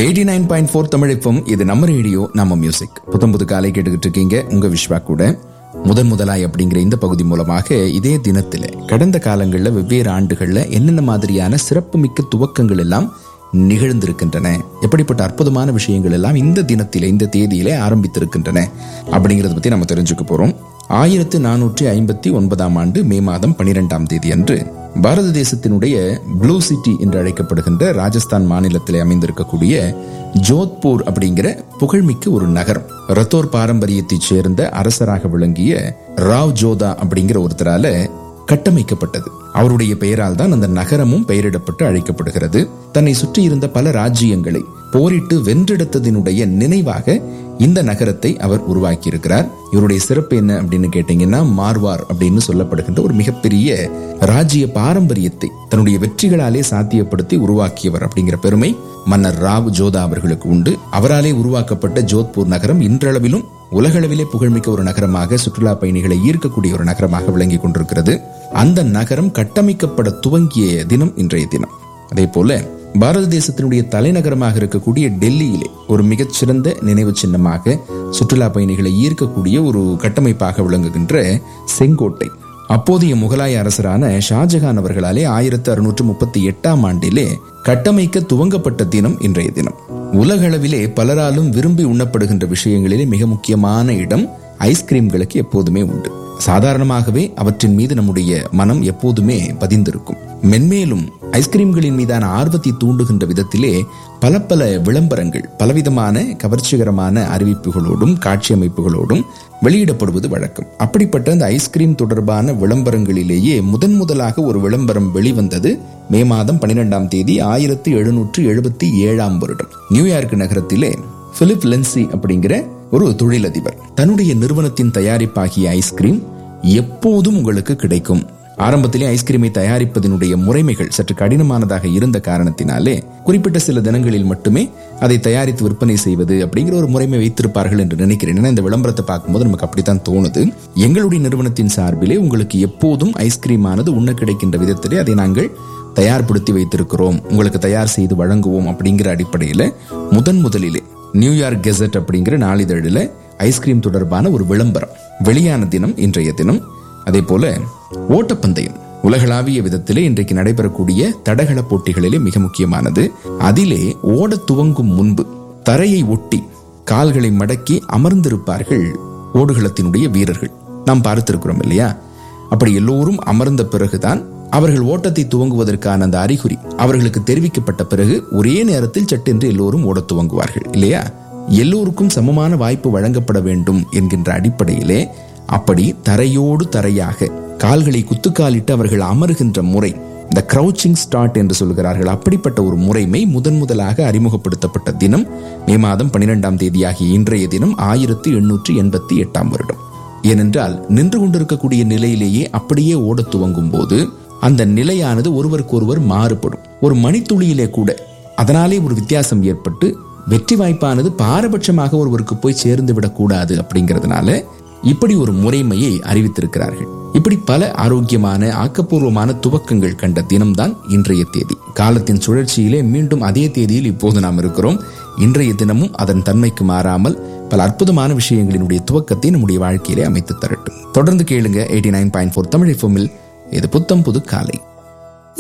eighty nine point four தமிழிப்பம் இது நம்ம ரேடியோ நம்ம மியூசிக் புத்தம் புது காலை கேட்டுக்கிட்டு இருக்கீங்க உங்க விஸ்வா கூட முதன் முதலாய் அப்படிங்கிற இந்த பகுதி மூலமாக இதே தினத்துல கடந்த காலங்களில் வெவ்வேறு ஆண்டுகள்ல என்னென்ன மாதிரியான சிறப்புமிக்க துவக்கங்கள் எல்லாம் நிகழ்ந்திருக்கின்றன எப்படிப்பட்ட அற்புதமான விஷயங்கள் எல்லாம் இந்த தினத்திலே இந்த தேதியிலே ஆரம்பித்திருக்கின்றன அப்படிங்கறத பத்தி நம்ம தெரிஞ்சுக்க போறோம் ஆயிரத்து நானூற்றி ஐம்பத்தி ஒன்பதாம் ஆண்டு மே மாதம் பனிரெண்டாம் தேதி அன்று பாரத தேசத்தினுடைய ப்ளூ சிட்டி என்று அழைக்கப்படுகின்ற ராஜஸ்தான் மாநிலத்திலே அமைந்திருக்கக்கூடிய ஜோத்பூர் அப்படிங்கிற புகழ்மிக்க ஒரு நகரம் ரத்தோர் பாரம்பரியத்தைச் சேர்ந்த அரசராக விளங்கிய ராவ் ஜோதா அப்படிங்கிற ஒருத்தரால கட்டமைக்கப்பட்டது அவருடைய பெயரால் தான் அந்த நகரமும் பெயரிடப்பட்டு அழைக்கப்படுகிறது தன்னை சுற்றி இருந்த பல ராஜ்யங்களை போரிட்டு வென்றெடுத்ததினுடைய நினைவாக இந்த நகரத்தை அவர் உருவாக்கி இருக்கிறார் இவருடைய சிறப்பு என்ன அப்படின்னு கேட்டீங்கன்னா மார்வார் அப்படின்னு சொல்லப்படுகின்ற ஒரு மிகப்பெரிய ராஜ்ய பாரம்பரியத்தை தன்னுடைய வெற்றிகளாலே சாத்தியப்படுத்தி உருவாக்கியவர் அப்படிங்கிற பெருமை மன்னர் ராவ் ஜோதா அவர்களுக்கு உண்டு அவராலே உருவாக்கப்பட்ட ஜோத்பூர் நகரம் இன்றளவிலும் உலகளவிலே புகழ்மிக்க ஒரு நகரமாக சுற்றுலா பயணிகளை ஈர்க்கக்கூடிய ஒரு நகரமாக விளங்கி கொண்டிருக்கிறது அந்த நகரம் கட்டமைக்கப்பட துவங்கிய தினம் இன்றைய தினம் அதே போல பாரத தேசத்தினுடைய தலைநகரமாக இருக்கக்கூடிய டெல்லியிலே ஒரு மிகச்சிறந்த நினைவு சின்னமாக சுற்றுலா பயணிகளை ஈர்க்கக்கூடிய ஒரு கட்டமைப்பாக விளங்குகின்ற செங்கோட்டை அப்போதைய முகலாய அரசரான ஷாஜஹான் அவர்களாலே ஆயிரத்தி அறுநூற்று முப்பத்தி எட்டாம் ஆண்டிலே கட்டமைக்க துவங்கப்பட்ட தினம் இன்றைய தினம் உலகளவிலே பலராலும் விரும்பி உண்ணப்படுகின்ற விஷயங்களிலே மிக முக்கியமான இடம் ஐஸ்கிரீம்களுக்கு எப்போதுமே உண்டு சாதாரணமாகவே அவற்றின் மீது நம்முடைய மனம் எப்போதுமே பதிந்திருக்கும் மென்மேலும் ஐஸ்கிரீம்களின் மீதான ஆர்வத்தை தூண்டுகின்ற விதத்திலே பல பல விளம்பரங்கள் பலவிதமான கவர்ச்சிகரமான அறிவிப்புகளோடும் காட்சி அமைப்புகளோடும் வெளியிடப்படுவது வழக்கம் அப்படிப்பட்ட அந்த ஐஸ்கிரீம் தொடர்பான விளம்பரங்களிலேயே முதன் முதலாக ஒரு விளம்பரம் வெளிவந்தது மே மாதம் பன்னிரெண்டாம் தேதி ஆயிரத்தி எழுநூற்று எழுபத்தி ஏழாம் வருடம் நியூயார்க் நகரத்திலே பிலிப் லென்சி அப்படிங்கிற ஒரு தொழிலதிபர் தன்னுடைய நிறுவனத்தின் தயாரிப்பாகிய ஐஸ்கிரீம் எப்போதும் உங்களுக்கு கிடைக்கும் ஆரம்பத்திலே ஐஸ்கிரீமை தயாரிப்பதனுடைய முறைமைகள் சற்று கடினமானதாக இருந்த காரணத்தினாலே குறிப்பிட்ட சில தினங்களில் மட்டுமே அதை தயாரித்து விற்பனை செய்வது அப்படிங்கிற ஒரு முறைமை வைத்திருப்பார்கள் என்று நினைக்கிறேன் ஏன்னா இந்த விளம்பரத்தை பார்க்கும்போது நமக்கு அப்படித்தான் தோணுது எங்களுடைய நிறுவனத்தின் சார்பிலே உங்களுக்கு எப்போதும் ஐஸ்கிரீம் ஆனது உண்ண கிடைக்கின்ற விதத்திலே அதை நாங்கள் தயார்படுத்தி வைத்திருக்கிறோம் உங்களுக்கு தயார் செய்து வழங்குவோம் அப்படிங்கிற அடிப்படையில் முதன் முதலிலே நியூயார்க் கெசட் அப்படிங்கிற நாளிதழில் ஐஸ்கிரீம் தொடர்பான ஒரு விளம்பரம் வெளியான தினம் இன்றைய தினம் அதே போல ஓட்டப்பந்தயம் உலகளாவிய விதத்திலே இன்றைக்கு நடைபெறக்கூடிய தடகள போட்டிகளிலே மிக முக்கியமானது அதிலே ஓட துவங்கும் முன்பு தரையை ஒட்டி கால்களை மடக்கி அமர்ந்திருப்பார்கள் ஓடுகளத்தினுடைய வீரர்கள் நாம் பார்த்திருக்கிறோம் இல்லையா அப்படி எல்லோரும் அமர்ந்த பிறகுதான் அவர்கள் ஓட்டத்தை துவங்குவதற்கான அந்த அறிகுறி அவர்களுக்கு தெரிவிக்கப்பட்ட பிறகு ஒரே நேரத்தில் சட்டென்று எல்லோரும் ஓடத் துவங்குவார்கள் இல்லையா எல்லோருக்கும் சமமான வாய்ப்பு வழங்கப்பட வேண்டும் என்கின்ற அடிப்படையிலே அப்படி தரையோடு தரையாக கால்களை குத்துக்காலிட்டு அவர்கள் அமருகின்ற முறை இந்த கிரௌச்சிங் ஸ்டார்ட் என்று சொல்கிறார்கள் அப்படிப்பட்ட ஒரு முறைமை முதன் முதலாக அறிமுகப்படுத்தப்பட்ட தினம் மே மாதம் பனிரெண்டாம் தேதியாகிய இன்றைய தினம் ஆயிரத்தி எண்ணூற்றி எண்பத்தி எட்டாம் வருடம் ஏனென்றால் நின்று கொண்டிருக்கக்கூடிய நிலையிலேயே அப்படியே ஓடத் துவங்கும் போது அந்த நிலையானது ஒருவருக்கொருவர் மாறுபடும் ஒரு மணித்துளியிலே கூட அதனாலே ஒரு வித்தியாசம் ஏற்பட்டு வெற்றி வாய்ப்பானது பாரபட்சமாக ஒருவருக்கு போய் சேர்ந்து விடக்கூடாது அப்படிங்கிறதுனால இப்படி ஒரு முறைமையை அறிவித்திருக்கிறார்கள் இப்படி பல ஆரோக்கியமான ஆக்கப்பூர்வமான துவக்கங்கள் கண்ட தினம்தான் இன்றைய தேதி காலத்தின் சுழற்சியிலே மீண்டும் அதே தேதியில் இப்போது நாம் இருக்கிறோம் இன்றைய தினமும் அதன் தன்மைக்கு மாறாமல் பல அற்புதமான விஷயங்களினுடைய துவக்கத்தை நம்முடைய வாழ்க்கையிலே அமைத்து தரட்டும் தொடர்ந்து கேளுங்க eighty nine point four Tamil எஃப்எம்மில் இது புத்தம் புது காலை